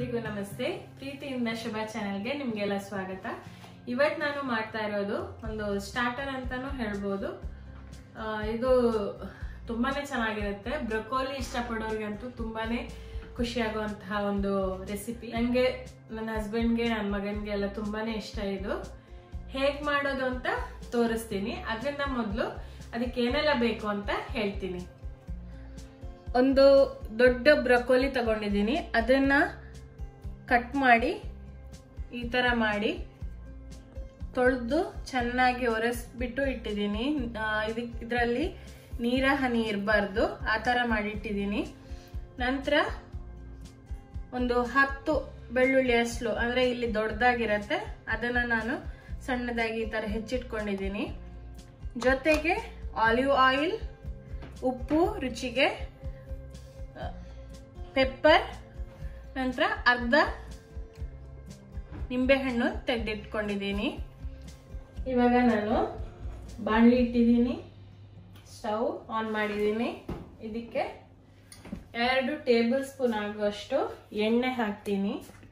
ಎಲ್ರಿಗೂ ನಮಸ್ತೆ ಪ್ರೀತಿಯಿಂದ ಶುಭ ಚಾನೆಲ್ಗೆ ನಿಮ್ಗೆಲ್ಲ ಸ್ವಾಗತ ಇವತ್ತು ನಾನು ಮಾಡ್ತಾ ಇರೋದು ಒಂದು ಸ್ಟಾರ್ಟರ್ ಅಂತಾನು ಹೇಳ್ಬೋದು ಆ, ಇದು ತುಂಬಾನೇ ಚೆನ್ನಾಗಿರುತ್ತೆ ಬ್ರೊಕೋಲಿ ಇಷ್ಟಪಡೋರಿಗಂತೂ ತುಂಬಾನೇ ಖುಷಿಯಾಗುವಂತಹ ಒಂದು ರೆಸಿಪಿ ನನಗೆ ನನ್ನ ಹಸ್ಬೆಂಡ್ಗೆ ನನ್ನ ಮಗನಿಗೆ ಎಲ್ಲ ತುಂಬಾನೇ ಇಷ್ಟ ಇದು ಹೇಗ್ ಮಾಡೋದು ಅಂತ ತೋರಿಸ್ತೀನಿ ಅದರಿಂದ ಮೊದಲು ಅದಕ್ಕೆ ಏನೆಲ್ಲ ಬೇಕು ಅಂತ ಹೇಳ್ತೀನಿ ಒಂದು ದೊಡ್ಡ ಬ್ರಕೋಲಿ ತಗೊಂಡಿದ್ದೀನಿ ಅದನ್ನ ಕಟ್ ಮಾಡಿ ಈ ತರ ಮಾಡಿ ತೊಳೆದು ಚೆನ್ನಾಗಿ ಒರೆಸ್ಬಿಟ್ಟು ಇಟ್ಟಿದ್ದೀನಿ ಇದಕ್ಕೆ ಇದರಲ್ಲಿ ನೀರ ಹನಿ ಇರಬಾರ್ದು ಆ ಥರ ಮಾಡಿಟ್ಟಿದ್ದೀನಿ ನಂತರ ಒಂದು ಹತ್ತು ಬೆಳ್ಳುಳ್ಳಿ ಅಸ್ಲು ಅಂದರೆ ಇಲ್ಲಿ ದೊಡ್ಡದಾಗಿರತ್ತೆ ಅದನ್ನು ನಾನು ಸಣ್ಣದಾಗಿ ಈ ಥರ ಹೆಚ್ಚಿಟ್ಕೊಂಡಿದ್ದೀನಿ ಜೊತೆಗೆ ಆಲಿವ್ ಆಯಿಲ್ ಉಪ್ಪು ರುಚಿಗೆ ಪೆಪ್ಪರ್ ನಂತರ ಅರ್ಧ ನಿಂಬೆಹಣ್ಣು ತೆಗೆದಿಟ್ಕೊಂಡಿದ್ದೀನಿ ಇವಾಗ ನಾನು ಬಾಣಲಿ ಇಟ್ಟಿದ್ದೀನಿ ಸ್ಟವ್ ಆನ್ ಮಾಡಿದ್ದೀನಿ ಇದಕ್ಕೆ ಎರಡು ಟೇಬಲ್ ಸ್ಪೂನ್ ಆಗುವಷ್ಟು ಎಣ್ಣೆ ಹಾಕ್ತೀನಿ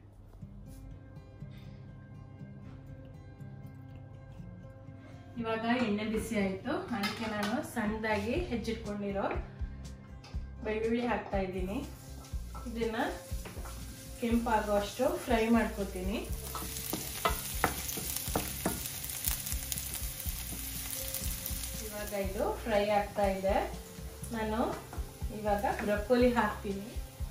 ಇವಾಗ ಎಣ್ಣೆ ಬಿಸಿ ಆಯಿತು ಅದಕ್ಕೆ ನಾನು ಸಣ್ಣದಾಗಿ ಹೆಚ್ಚಿಟ್ಕೊಂಡಿರೋ ಬೆಳ್ಳುಳ್ಳಿ ಹಾಕ್ತಾ ಇದ್ದೀನಿ ಇದನ್ನ ಕೆಂಪಾಗುವಷ್ಟು ಫ್ರೈ ಮಾಡ್ಕೋತೀನಿ ಇವಾಗ ಇದು ಫ್ರೈ ಆಗ್ತಾ ಇದೆ ನಾನು ಇವಾಗ ಬ್ರೊಕೋಲಿ ಹಾಕ್ತೀನಿ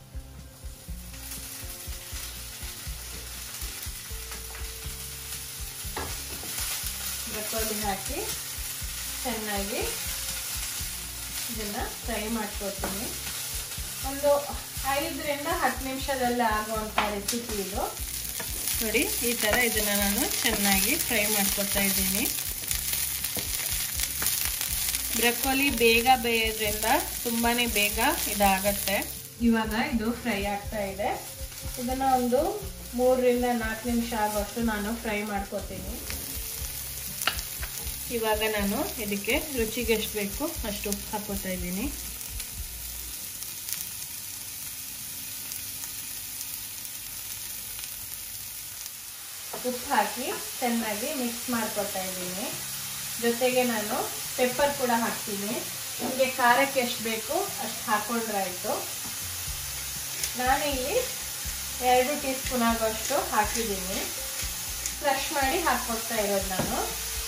ಬ್ರೊಕೋಲಿ ಹಾಕಿ ಚೆನ್ನಾಗಿ ಇದನ್ನ ಫ್ರೈ ಮಾಡ್ಕೊತೀನಿ ಒಂದು ಐದರಿಂದ ಹತ್ತು ನಿಮಿಷದಲ್ಲಿ ಆಗುವಂಥ ರೆಸಿಪಿ ಇದು ನೋಡಿ ಈ ಥರ ಇದನ್ನ ನಾನು ಚೆನ್ನಾಗಿ ಫ್ರೈ ಮಾಡ್ಕೊತಾ ಇದ್ದೀನಿ ಬ್ರಕೋಲಿ ಬೇಗ ಬೇಯೋದ್ರಿಂದ ತುಂಬಾನೇ ಬೇಗ ಇದಾಗತ್ತೆ ಇವಾಗ ಇದು ಫ್ರೈ ಆಗ್ತಾ ಇದೆ ಇದನ್ನ ಒಂದು ಮೂರರಿಂದ ನಾಲ್ಕು ನಿಮಿಷ ಆಗೋಷ್ಟು ನಾನು ಫ್ರೈ ಮಾಡ್ಕೋತೀನಿ ಇವಾಗ ನಾನು ಇದಕ್ಕೆ ರುಚಿಗೆ ಎಷ್ಟು ಬೇಕು ಅಷ್ಟು ಉಪ್ಪು ಹಾಕೋತಾ ಇದ್ದೀನಿ ಉಪ್ಪು ಹಾಕಿ ಚೆನ್ನಾಗಿ ಮಿಕ್ಸ್ ಮಾಡ್ಕೊತಾ ಇದ್ದೀನಿ ಜೊತೆಗೆ ನಾನು ಪೆಪ್ಪರ್ ಕೂಡ ಹಾಕ್ತೀನಿ ನಿಮಗೆ ಖಾರಕ್ಕೆ ಎಷ್ಟು ಬೇಕು ಅಷ್ಟು ಹಾಕೊಂಡ್ರಾಯ್ತು ನಾನಿಲ್ಲಿ ಎರಡು ಟೀ ಸ್ಪೂನ್ ಆಗೋಷ್ಟು ಹಾಕಿದ್ದೀನಿ ಕ್ರಷ್ ಮಾಡಿ ಹಾಕ್ಕೊಡ್ತಾ ಇರೋದು ನಾನು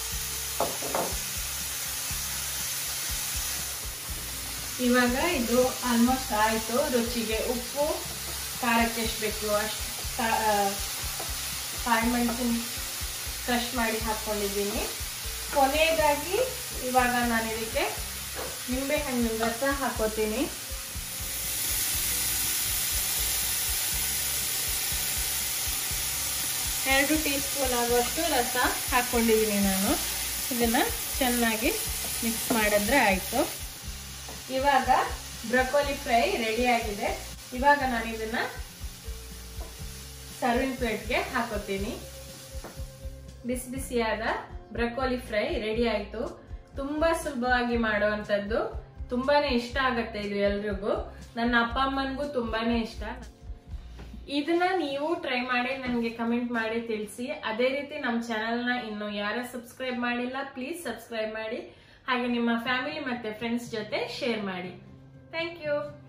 ಇವಾಗ ಇದು ಆಲ್ಮೋಸ್ಟ್ ಆಯಿತು ರುಚಿಗೆ ಉಪ್ಪು ಖಾರಕ್ಕೆ ಎಷ್ಟು ಬೇಕು ಅಷ್ಟು ಕಾಳು ಮೆಣಸಿನ ಕ್ರಷ್ ಮಾಡಿ ಹಾಕ್ಕೊಂಡಿದ್ದೀನಿ ಕೊನೆಯದಾಗಿ ಇವಾಗ ನಾನು ಇದಕ್ಕೆ ನಿಂಬೆ ಹಣ್ಣಿನ ರಸ ಹಾಕೋತೀನಿ ಎರಡು ಟೀ ಸ್ಪೂನ್ ಆಗುವಷ್ಟು ರಸ ಹಾಕ್ಕೊಂಡಿದ್ದೀನಿ ನಾನು ಇದನ್ನ ಚೆನ್ನಾಗಿ ಮಿಕ್ಸ್ ಮಾಡಿದ್ರೆ ಆಯಿತು ಇವಾಗ ಬ್ರಕೋಲಿ ಫ್ರೈ ರೆಡಿ ಆಗಿದೆ ಇವಾಗ ನಾನು ಇದನ್ನ ಸರ್ವಿಂಗ್ ಪ್ಲೇಟ್ಗೆ ಹಾಕೋತೀನಿ ಬಿಸಿ ಬಿಸಿಯಾದ ಬ್ರಕೋಲಿ ಫ್ರೈ ರೆಡಿ ಆಯ್ತು ತುಂಬಾ ಸುಲಭವಾಗಿ ಮಾಡುವಂತದ್ದು ತುಂಬಾನೇ ಇಷ್ಟ ಆಗತ್ತೆ ಇದು ಎಲ್ರಿಗೂ ನನ್ನ ಅಪ್ಪ ಅಮ್ಮನಿಗೂ ತುಂಬಾನೇ ಇಷ್ಟ ಇದನ್ನ ನೀವು ಟ್ರೈ ಮಾಡಿ ನನಗೆ ಕಮೆಂಟ್ ಮಾಡಿ ತಿಳಿಸಿ ಅದೇ ರೀತಿ ನಮ್ಮ ಚಾನೆಲ್ನ ಇನ್ನು ಯಾರ ಸಬ್ಸ್ಕ್ರೈಬ್ ಮಾಡಿಲ್ಲ ಪ್ಲೀಸ್ ಸಬ್ಸ್ಕ್ರೈಬ್ ಮಾಡಿ ಹಾಗೆ ನಿಮ್ಮ ಫ್ಯಾಮಿಲಿ ಮತ್ತೆ ಫ್ರೆಂಡ್ಸ್ ಜೊತೆ ಶೇರ್ ಮಾಡಿ ಥ್ಯಾಂಕ್ ಯು